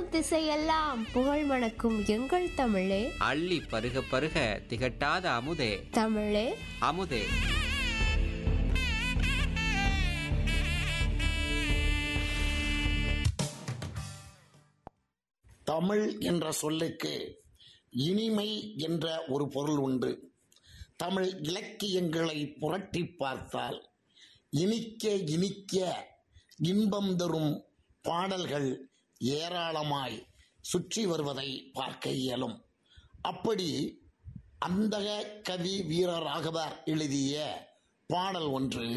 திசையெல்லாம் புகழ் மணக்கும் எங்கள் தமிழே அள்ளி பருக பருக திகட்டாத அமுதே தமிழே அமுதே தமிழ் என்ற சொல்லுக்கு இனிமை என்ற ஒரு பொருள் உண்டு தமிழ் இலக்கியங்களை புரட்டி பார்த்தால் இனிக்க இனிக்க இன்பம் தரும் பாடல்கள் ஏராளமாய் சுற்றி வருவதை பார்க்க இயலும் அப்படி அந்தக கவி வீரராகவர் எழுதிய பாடல் ஒன்று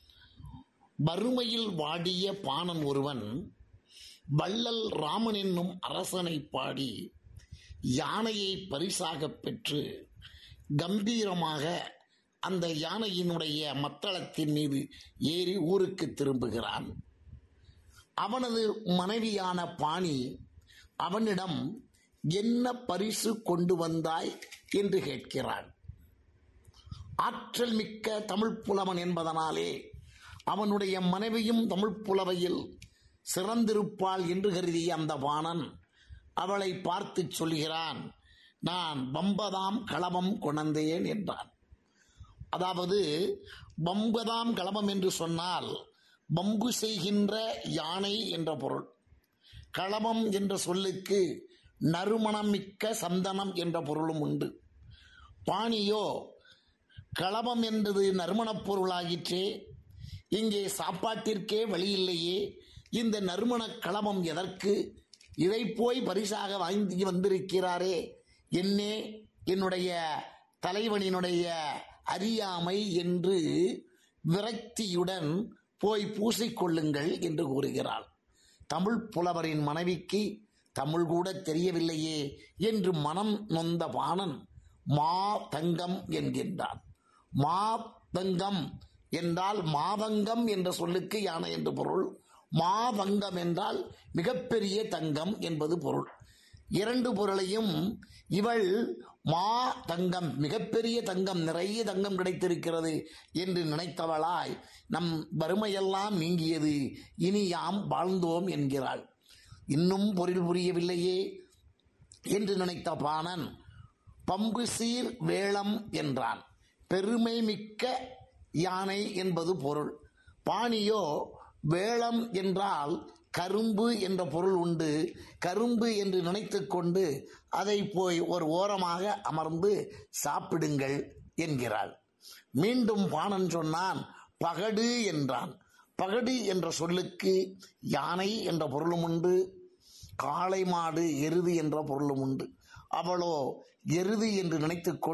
வறுமையில் வாடிய பாணன் ஒருவன் வள்ளல் ராமன் என்னும் அரசனை பாடி யானையை பரிசாகப் பெற்று கம்பீரமாக அந்த யானையினுடைய மத்தளத்தின் மீது ஏறி ஊருக்கு திரும்புகிறான் அவனது மனைவியான பாணி அவனிடம் என்ன பரிசு கொண்டு வந்தாய் என்று கேட்கிறான் ஆற்றல் மிக்க தமிழ் புலவன் என்பதனாலே அவனுடைய மனைவியும் தமிழ் புலவையில் சிறந்திருப்பாள் என்று கருதிய அந்த வாணன் அவளை பார்த்து சொல்கிறான் நான் பம்பதாம் களபம் கொணந்தேன் என்றான் அதாவது பம்பதாம் களபம் என்று சொன்னால் பம்பு செய்கின்ற யானை என்ற பொருள் களபம் என்ற சொல்லுக்கு நறுமணம் மிக்க சந்தனம் என்ற பொருளும் உண்டு பாணியோ களபம் என்பது நறுமணப் பொருளாயிற்றே இங்கே சாப்பாட்டிற்கே வழியில்லையே இந்த நறுமணக் களபம் எதற்கு இதை போய் பரிசாக வாங்கி வந்திருக்கிறாரே என்னே என்னுடைய தலைவனினுடைய அறியாமை என்று விரக்தியுடன் போய் பூசிக்கொள்ளுங்கள் என்று கூறுகிறாள் தமிழ் புலவரின் மனைவிக்கு தமிழ் கூட தெரியவில்லையே என்று மனம் நொந்த பாணன் மா தங்கம் என்கின்றான் மா தங்கம் என்றால் மாதங்கம் என்ற சொல்லுக்கு யானை என்று பொருள் மாதங்கம் என்றால் மிகப்பெரிய தங்கம் என்பது பொருள் இரண்டு பொருளையும் இவள் மா தங்கம் மிகப்பெரிய தங்கம் நிறைய தங்கம் கிடைத்திருக்கிறது என்று நினைத்தவளாய் நம் வறுமையெல்லாம் நீங்கியது இனி யாம் வாழ்ந்தோம் என்கிறாள் இன்னும் பொருள் புரியவில்லையே என்று நினைத்த பாணன் பம்பு சீர் வேளம் என்றான் பெருமை மிக்க யானை என்பது பொருள் பாணியோ வேளம் என்றால் கரும்பு என்ற பொருள் உண்டு கரும்பு என்று நினைத்து கொண்டு அதை போய் ஒரு ஓரமாக அமர்ந்து சாப்பிடுங்கள் என்கிறாள் மீண்டும் பாணன் சொன்னான் பகடு என்றான் பகடு என்ற சொல்லுக்கு யானை என்ற பொருளும் உண்டு காளை மாடு எருது என்ற பொருளும் உண்டு அவளோ எருது என்று நினைத்துக் கொண்டு